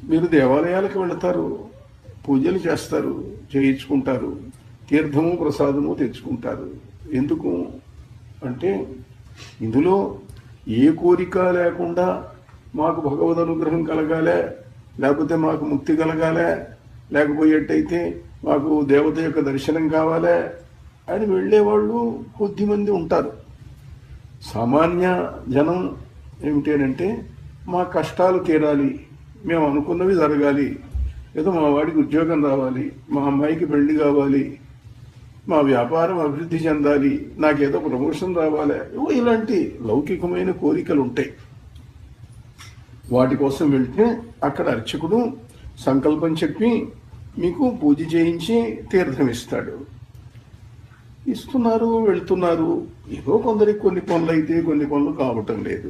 మీరు దేవాలయాలకు వెళతారు పూజలు చేస్తారు చేయించుకుంటారు తీర్థము ప్రసాదము తెచ్చుకుంటారు ఎందుకు అంటే ఇందులో ఏ కోరిక లేకుండా మాకు భగవద్ అనుగ్రహం కలగాలే లేకపోతే మాకు ముక్తి కలగాలే లేకపోయేట్టయితే మాకు దేవత యొక్క దర్శనం కావాలే అని వెళ్ళేవాళ్ళు కొద్దిమంది ఉంటారు సామాన్య జనం ఏమిటి అని అంటే మా కష్టాలు తీరాలి మేము అనుకున్నవి జరగాలి ఏదో మా వాడికి ఉద్యోగం రావాలి మా అమ్మాయికి పెళ్లి కావాలి మా వ్యాపారం అభివృద్ధి చెందాలి నాకేదో ప్రమోషన్ రావాలి ఏవో ఇలాంటి లౌకికమైన కోరికలు ఉంటాయి వాటి కోసం వెళ్తే అక్కడ అర్చకుడు సంకల్పం చెప్పి మీకు పూజ చేయించి తీర్థం ఇస్తాడు ఇస్తున్నారు వెళ్తున్నారు ఏదో కొందరికి కొన్ని పనులు అయితే కొన్ని పనులు కావటం లేదు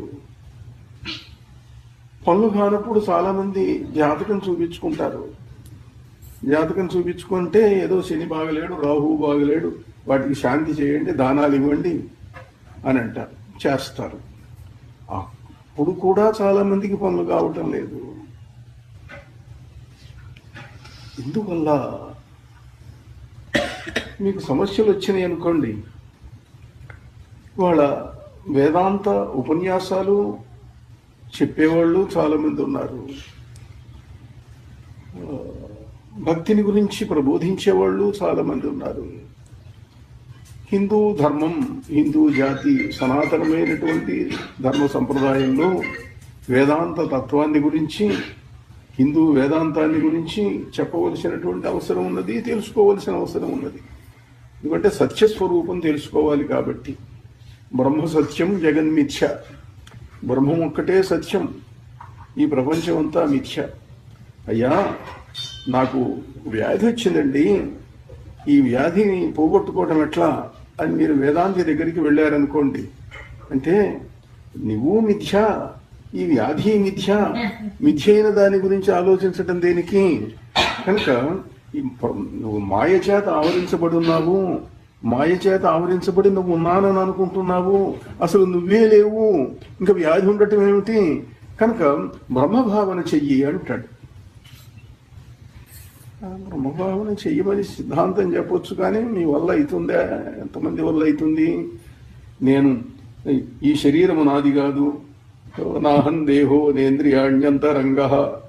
పనులు కానప్పుడు చాలా మంది జాతకం చూపించుకుంటారు జాతకం చూపించుకుంటే ఏదో శని బాగలేడు రాహు బాగలేడు వాటికి శాంతి చేయండి దానాలు ఇవ్వండి అని అంటారు చేస్తారు అప్పుడు కూడా చాలా మందికి పనులు కావటం లేదు ఎందువల్ల మీకు సమస్యలు వచ్చినాయి అనుకోండి వాళ్ళ వేదాంత ఉపన్యాసాలు చెప్పేవాళ్ళు చాలా మంది ఉన్నారు ఆ, భక్తిని గురించి ప్రబోధించేవాళ్ళు చాలా మంది ఉన్నారు హిందూ ధర్మం హిందూ జాతి సనాతనమైనటువంటి ధర్మ సంప్రదాయంలో వేదాంత తత్వాన్ని గురించి హిందూ వేదాంతాన్ని గురించి చెప్పవలసినటువంటి అవసరం ఉన్నది తెలుసుకోవలసిన అవసరం ఉన్నది ఎందుకంటే సత్యస్వరూపం తెలుసుకోవాలి కాబట్టి బ్రహ్మ సత్యం జగన్మిథ్య బ్రహ్మం ఒక్కటే సత్యం ఈ ప్రపంచం అంతా మిథ్య అయ్యా నాకు వ్యాధి వచ్చిందండి ఈ వ్యాధిని పోగొట్టుకోవటం ఎట్లా అని మీరు వేదాంతి దగ్గరికి వెళ్ళారనుకోండి అంటే నువ్వు మిథ్య ఈ వ్యాధి మిథ్య మిథ్య అయిన దాని గురించి ఆలోచించటం దేనికి కనుక ఈ ప- నువ్వు మాయ చేత ఆవరించబడి ఉన్నావు మాయ చేత ఆవరించబడి నువ్వు ఉన్నానని అనుకుంటున్నావు అసలు నువ్వే లేవు ఇంకా వ్యాధి ఉండటం ఏమిటి కనుక బ్రహ్మభావన చెయ్యి అంటాడు ఆ బ్రహ్మభావన చెయ్యమని సిద్ధాంతం చెప్పొచ్చు కానీ మీ వల్ల అవుతుందా ఎంతమంది వల్ల అవుతుంది నేను ఈ శరీరము నాది కాదు నాహం దేహో నేంద్రియాణ్యంతరంగ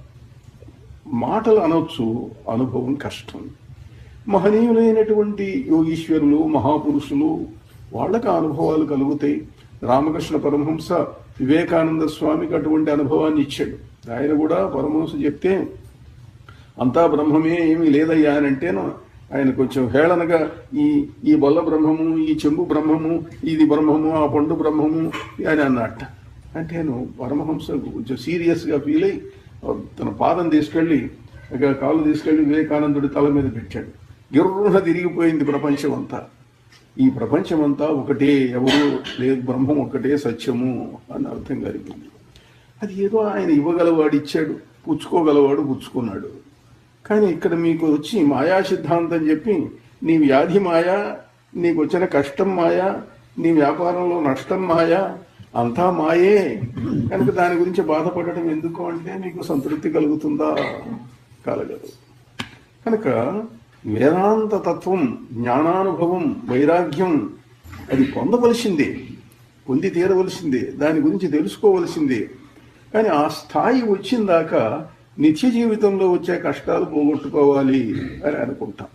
మాటలు అనొచ్చు అనుభవం కష్టం మహనీయులైనటువంటి యోగీశ్వరులు మహాపురుషులు వాళ్ళకి ఆ అనుభవాలు కలుగుతాయి రామకృష్ణ పరమహంస వివేకానంద స్వామికి అటువంటి అనుభవాన్ని ఇచ్చాడు ఆయన కూడా పరమహంస చెప్తే అంతా బ్రహ్మమే ఏమీ లేదయ్యా అని అంటేను ఆయన కొంచెం హేళనగా ఈ ఈ బొల్ల బ్రహ్మము ఈ చెంబు బ్రహ్మము ఇది బ్రహ్మము ఆ పండు బ్రహ్మము అని అన్నట్ట అంటేను పరమహంస కొంచెం సీరియస్గా ఫీల్ అయ్యి తన పాదం తీసుకెళ్ళి ఇక కాలు తీసుకెళ్ళి వివేకానందుడి తల మీద పెట్టాడు గిర్రున తిరిగిపోయింది ప్రపంచం అంతా ఈ ప్రపంచం అంతా ఒకటే ఎవరు లేదు బ్రహ్మం ఒకటే సత్యము అని అర్థం కలిగింది అది ఏదో ఆయన ఇవ్వగలవాడు ఇచ్చాడు పుచ్చుకోగలవాడు పుచ్చుకున్నాడు కానీ ఇక్కడ మీకు వచ్చి మాయా సిద్ధాంతం చెప్పి నీ వ్యాధి మాయా నీకు వచ్చిన కష్టం మాయా నీ వ్యాపారంలో నష్టం మాయా అంతా మాయే కనుక దాని గురించి బాధపడటం ఎందుకు అంటే మీకు సంతృప్తి కలుగుతుందా కలగదు కనుక వేదాంత తత్వం జ్ఞానానుభవం వైరాగ్యం అది పొందవలసిందే పొంది తీరవలసిందే దాని గురించి తెలుసుకోవలసిందే కానీ ఆ స్థాయి వచ్చిందాక నిత్య జీవితంలో వచ్చే కష్టాలు పోగొట్టుకోవాలి అని అనుకుంటాం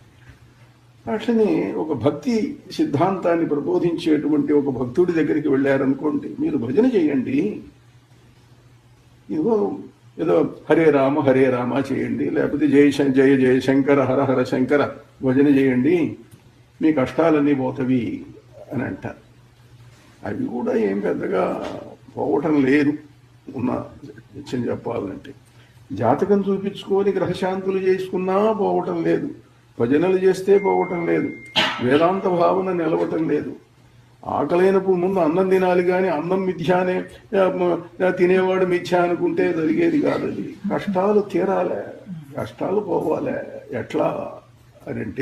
అట్లనే ఒక భక్తి సిద్ధాంతాన్ని ప్రబోధించేటువంటి ఒక భక్తుడి దగ్గరికి వెళ్ళారనుకోండి మీరు భజన చేయండి ఇదిగో ఏదో హరే రామ హరే రామ చేయండి లేకపోతే జయ శం- జయ జయ శంకర హర హర శంకర భజన చేయండి మీ కష్టాలన్నీ పోతవి అని అంటారు అవి కూడా ఏం పెద్దగా పోవటం లేదు ఉన్న నిత్యం చెప్పాలంటే జాతకం చూపించుకొని గ్రహశాంతులు చేసుకున్నా పోవటం లేదు భజనలు చేస్తే పోవటం లేదు వేదాంత భావన నిలవటం లేదు ఆకలైనప్పుడు ముందు అన్నం తినాలి కానీ అన్నం మిథ్యానే ఆ, మ- ఆ, తినేవాడు మిథ్య అనుకుంటే జరిగేది కాదు అది కష్టాలు తీరాలే కష్టాలు పోవాలే ఎట్లా అని అంటే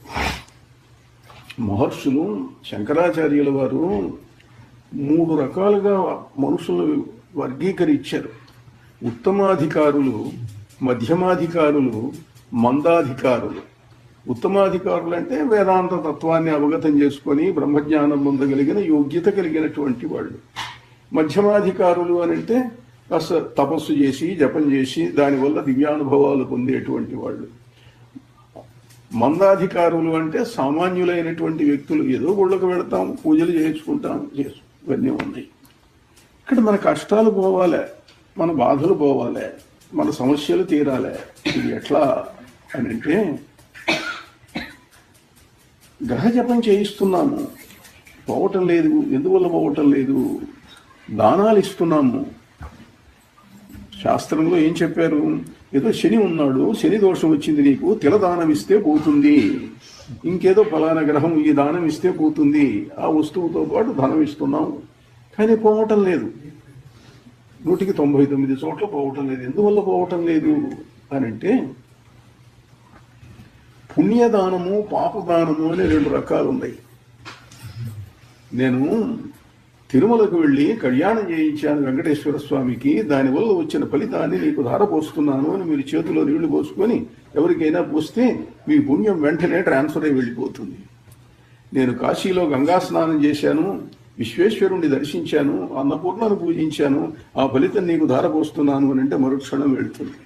మహర్షులు శంకరాచార్యుల వారు మూడు రకాలుగా మనుషులను వర్గీకరించారు ఉత్తమాధికారులు మధ్యమాధికారులు మందాధికారులు ఉత్తమాధికారులు అంటే వేదాంత తత్వాన్ని అవగతం చేసుకొని బ్రహ్మజ్ఞానం పొందగలిగిన యోగ్యత కలిగినటువంటి వాళ్ళు మధ్యమాధికారులు అని అంటే కాస్త తపస్సు చేసి జపం చేసి దానివల్ల దివ్యానుభవాలు పొందేటువంటి వాళ్ళు మందాధికారులు అంటే సామాన్యులైనటువంటి వ్యక్తులు ఏదో గుళ్ళకు వెళతాం పూజలు చేయించుకుంటాం చేసు ఇవన్నీ ఉన్నాయి ఇక్కడ మన కష్టాలు పోవాలే మన బాధలు పోవాలే మన సమస్యలు తీరాలే ఇది ఎట్లా అని అంటే గ్రహ జపం చేయిస్తున్నాము పోవటం లేదు ఎందువల్ల పోవటం లేదు దానాలు ఇస్తున్నాము శాస్త్రంలో ఏం చెప్పారు ఏదో శని ఉన్నాడు శని దోషం వచ్చింది నీకు తిల దానం ఇస్తే పోతుంది ఇంకేదో ఫలానా గ్రహం ఈ దానం ఇస్తే పోతుంది ఆ వస్తువుతో పాటు ధనం ఇస్తున్నాం కానీ పోవటం లేదు నూటికి తొంభై తొమ్మిది చోట్ల పోవటం లేదు ఎందువల్ల పోవటం లేదు అని అంటే పుణ్యదానము పాపదానము అని రెండు రకాలు ఉన్నాయి నేను తిరుమలకు వెళ్ళి కళ్యాణం చేయించాను వెంకటేశ్వర స్వామికి దానివల్ల వచ్చిన ఫలితాన్ని నీకు ధారపోస్తున్నాను అని మీరు చేతిలో నీళ్లు పోసుకొని ఎవరికైనా పోస్తే మీ పుణ్యం వెంటనే ట్రాన్స్ఫర్ అయి వెళ్ళిపోతుంది నేను కాశీలో గంగా స్నానం చేశాను విశ్వేశ్వరుణ్ణి దర్శించాను అన్నపూర్ణను పూజించాను ఆ ఫలితం నీకు ధారపోస్తున్నాను అని అంటే మరుక్షణం వెళుతుంది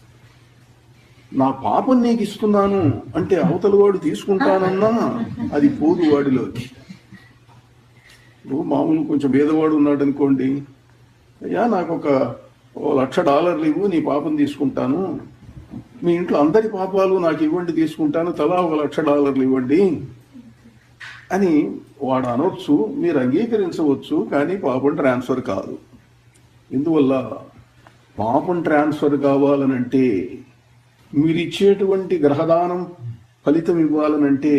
నా పాపం నీకు ఇస్తున్నాను అంటే అవతల వాడు తీసుకుంటానన్నా అది పోదు వాడిలోకి నువ్వు మామూలు కొంచెం భేదవాడు ఉన్నాడు అనుకోండి అయ్యా నాకు ఒక ఓ లక్ష డాలర్లు ఇవ్వు నీ పాపం తీసుకుంటాను మీ ఇంట్లో అందరి పాపాలు నాకు ఇవ్వండి తీసుకుంటాను తలా ఒక లక్ష డాలర్లు ఇవ్వండి అని వాడు అనొచ్చు మీరు అంగీకరించవచ్చు కానీ పాపం ట్రాన్స్ఫర్ కాదు ఎందువల్ల పాపం ట్రాన్స్ఫర్ కావాలనంటే మీరు ఇచ్చేటువంటి గ్రహదానం ఫలితం ఇవ్వాలనంటే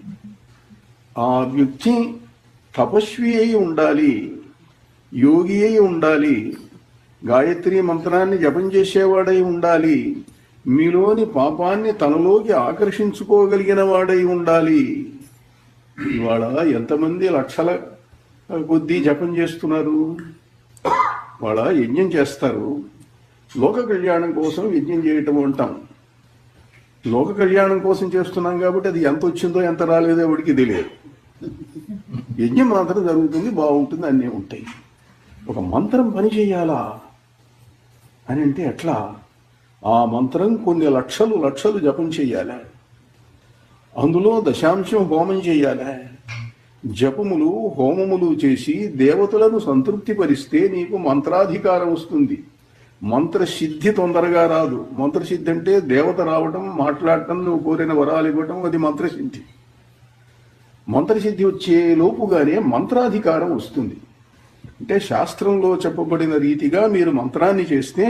ఆ వ్యక్తి తపస్వి అయి ఉండాలి యోగి అయి ఉండాలి గాయత్రి మంత్రాన్ని జపం చేసేవాడై ఉండాలి మీలోని పాపాన్ని తనలోకి ఆకర్షించుకోగలిగిన వాడై ఉండాలి ఇవాళ ఎంతమంది లక్షల కొద్దీ జపం చేస్తున్నారు వాళ్ళ యజ్ఞం చేస్తారు లోక కళ్యాణం కోసం యజ్ఞం చేయటం అంటాం లోక కళ్యాణం కోసం చేస్తున్నాం కాబట్టి అది ఎంత వచ్చిందో ఎంత రాలేదో ఎవరికి తెలియదు యజ్ఞం మాత్రం జరుగుతుంది బాగుంటుంది అన్నీ ఉంటాయి ఒక మంత్రం పని చేయాలా అని అంటే ఎట్లా ఆ మంత్రం కొన్ని లక్షలు లక్షలు జపం చేయాలి అందులో దశాంశం హోమం చేయాలి జపములు హోమములు చేసి దేవతలను సంతృప్తిపరిస్తే నీకు మంత్రాధికారం వస్తుంది మంత్రసిద్ధి తొందరగా రాదు మంత్రసిద్ధి అంటే దేవత రావడం మాట్లాడటం నువ్వు కోరిన వరాలు ఇవ్వటం అది మంత్రసిద్ధి మంత్రసిద్ధి వచ్చే లోపుగానే మంత్రాధికారం వస్తుంది అంటే శాస్త్రంలో చెప్పబడిన రీతిగా మీరు మంత్రాన్ని చేస్తే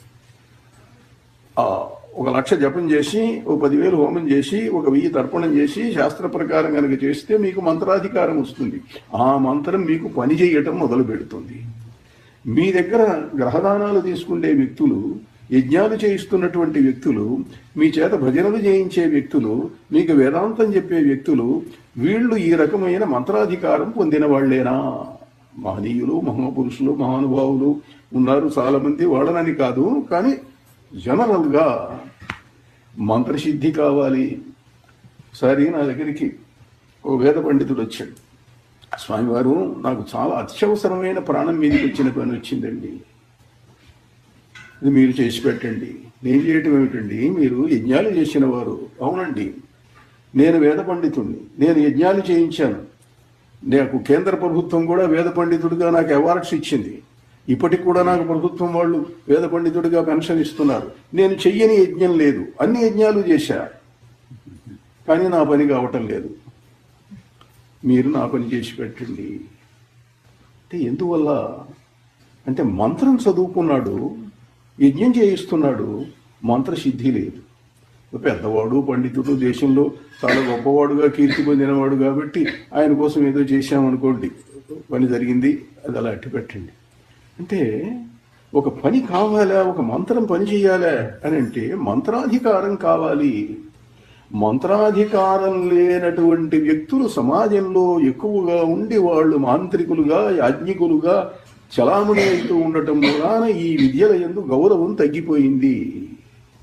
ఆ, ఒక లక్ష జపం చేసి ఒక పదివేలు హోమం చేసి ఒక వెయ్యి తర్పణం చేసి శాస్త్ర ప్రకారం కనుక చేస్తే మీకు మంత్రాధికారం వస్తుంది ఆ మంత్రం మీకు పని చేయటం మొదలు పెడుతుంది మీ దగ్గర గ్రహదానాలు తీసుకునే వ్యక్తులు యజ్ఞాలు చేయిస్తున్నటువంటి వ్యక్తులు మీ చేత భజనలు చేయించే వ్యక్తులు మీకు వేదాంతం చెప్పే వ్యక్తులు వీళ్ళు ఈ రకమైన మంత్రాధికారం పొందిన వాళ్ళేనా మహనీయులు మహాపురుషులు మహానుభావులు ఉన్నారు చాలా మంది వాళ్ళనని కాదు కానీ జనరల్గా మంత్రసిద్ధి కావాలి సరే నా దగ్గరికి ఓ వేద పండితుడు వచ్చాడు స్వామివారు నాకు చాలా అత్యవసరమైన ప్రాణం మీదకి వచ్చిన పని వచ్చిందండి ఇది మీరు చేసి పెట్టండి నేను చేయటం ఏమిటండి మీరు యజ్ఞాలు చేసిన వారు అవునండి నేను వేద పండితుడిని నేను యజ్ఞాలు చేయించాను నాకు కేంద్ర ప్రభుత్వం కూడా వేద పండితుడిగా నాకు అవార్డ్స్ ఇచ్చింది ఇప్పటికి కూడా నాకు ప్రభుత్వం వాళ్ళు వేద పండితుడిగా పెన్షన్ ఇస్తున్నారు నేను చెయ్యని యజ్ఞం లేదు అన్ని యజ్ఞాలు చేశా కానీ నా పని కావటం లేదు మీరు నా పని చేసి పెట్టండి అంటే ఎందువల్ల అంటే మంత్రం చదువుకున్నాడు యజ్ఞం చేయిస్తున్నాడు మంత్రసిద్ధి లేదు పెద్దవాడు పండితుడు దేశంలో చాలా గొప్పవాడుగా కీర్తి పొందినవాడు కాబట్టి ఆయన కోసం ఏదో చేశామనుకోండి పని జరిగింది అది అలా అట్టి పెట్టండి అంటే ఒక పని కావాలా ఒక మంత్రం పని చేయాలా అని అంటే మంత్రాధికారం కావాలి మంత్రాధికారం లేనటువంటి వ్యక్తులు సమాజంలో ఎక్కువగా ఉండి వాళ్ళు మాంత్రికులుగా యాజ్ఞికులుగా చలామణి అవుతూ ఉండటం వలన ఈ విద్యల ఎందు గౌరవం తగ్గిపోయింది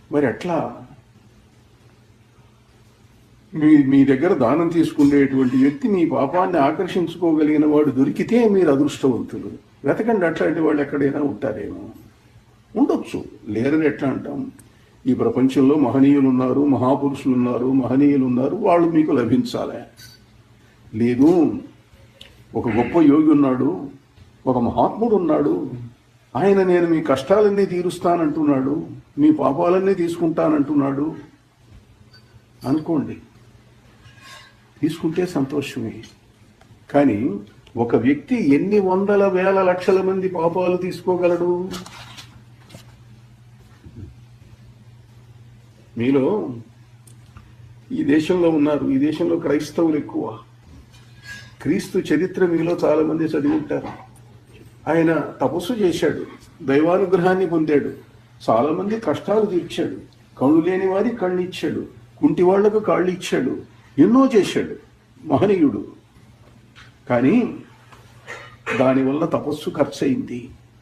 మరి ఎట్లా మీ మీ దగ్గర దానం తీసుకునేటువంటి వ్యక్తి మీ పాపాన్ని ఆకర్షించుకోగలిగిన వాడు దొరికితే మీరు అదృష్టవంతులు వెతకండి అట్లాంటి వాళ్ళు ఎక్కడైనా ఉంటారేమో ఉండొచ్చు లేరని ఎట్లా అంటాం ఈ ప్రపంచంలో మహనీయులు ఉన్నారు మహాపురుషులు ఉన్నారు మహనీయులు ఉన్నారు వాళ్ళు మీకు లభించాలి లేదు ఒక గొప్ప యోగి ఉన్నాడు ఒక మహాత్ముడు ఉన్నాడు ఆయన నేను మీ కష్టాలన్నీ తీరుస్తానంటున్నాడు మీ పాపాలన్నీ తీసుకుంటానంటున్నాడు అనుకోండి తీసుకుంటే సంతోషమే కానీ ఒక వ్యక్తి ఎన్ని వందల వేల లక్షల మంది పాపాలు తీసుకోగలడు మీలో ఈ దేశంలో ఉన్నారు ఈ దేశంలో క్రైస్తవులు ఎక్కువ క్రీస్తు చరిత్ర మీలో చాలా మంది చదివి ఉంటారు ఆయన తపస్సు చేశాడు దైవానుగ్రహాన్ని పొందాడు చాలా మంది కష్టాలు తీర్చాడు కళ్ళు లేని వారి కళ్ళు ఇచ్చాడు కుంటి వాళ్లకు కాళ్ళు ఇచ్చాడు ఎన్నో చేశాడు మహనీయుడు కానీ దానివల్ల తపస్సు ఖర్చయింది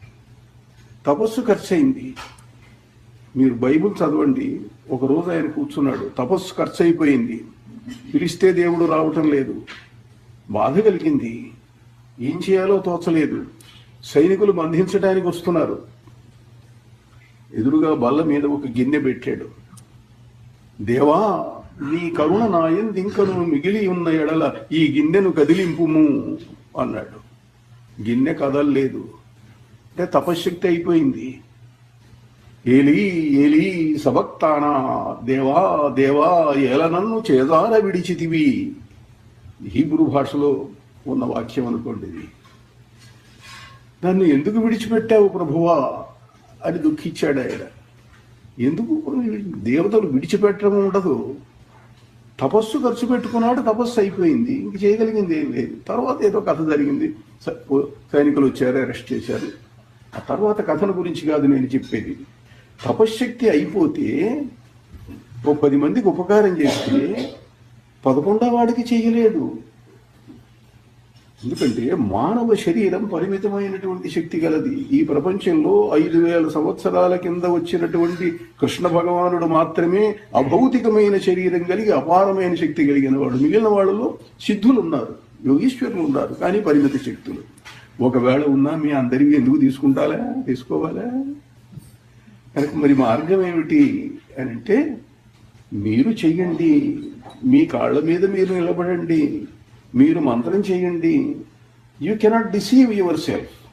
తపస్సు ఖర్చయింది మీరు బైబిల్ చదవండి ఒక రోజు ఆయన కూర్చున్నాడు తపస్సు ఖర్చు అయిపోయింది పిలిస్తే దేవుడు రావటం లేదు బాధ కలిగింది ఏం చేయాలో తోచలేదు సైనికులు బంధించడానికి వస్తున్నారు ఎదురుగా బల్ల మీద ఒక గిన్నె పెట్టాడు దేవా నీ కరుణ నాయంది ఇంకను మిగిలి ఉన్న ఎడల ఈ గిన్నెను కదిలింపుము అన్నాడు గిన్నె కదలలేదు అంటే తపశ్శక్తి అయిపోయింది ఏలి ఏలి సబక్తానా దేవా దేవా ఏల నన్ను చేదార విడిచితివి హీబ్రూ భాషలో ఉన్న వాక్యం అనుకోండి ఇది నన్ను ఎందుకు విడిచిపెట్టావు ప్రభువా అని దుఃఖించాడు ఆయన ఎందుకు దేవతలు విడిచిపెట్టడం ఉండదు తపస్సు ఖర్చు పెట్టుకున్నాడు తపస్సు అయిపోయింది ఇంక చేయగలిగింది ఏం లేదు తర్వాత ఏదో కథ జరిగింది స- పో- సైనికులు వచ్చారు అరెస్ట్ చేశారు ఆ తర్వాత కథను గురించి కాదు నేను చెప్పేది తపశ్శక్తి అయిపోతే ఓ పది మందికి ఉపకారం చేస్తే పదకొండో వాడికి చేయలేదు ఎందుకంటే మానవ శరీరం పరిమితమైనటువంటి శక్తి గలది ఈ ప్రపంచంలో ఐదు వేల సంవత్సరాల కింద వచ్చినటువంటి కృష్ణ భగవానుడు మాత్రమే అభౌతికమైన శరీరం కలిగి అపారమైన శక్తి కలిగిన వాడు మిగిలిన వాళ్ళలో సిద్ధులు ఉన్నారు యోగీశ్వరులు ఉన్నారు కానీ పరిమిత శక్తులు ఒకవేళ ఉన్నా మీ అందరికీ ఎందుకు తీసుకుంటారా తీసుకోవాలా కనుక మరి మార్గం ఏమిటి అని అంటే మీరు చెయ్యండి మీ కాళ్ళ మీద మీరు నిలబడండి మీరు మంత్రం చేయండి you cannot deceive your self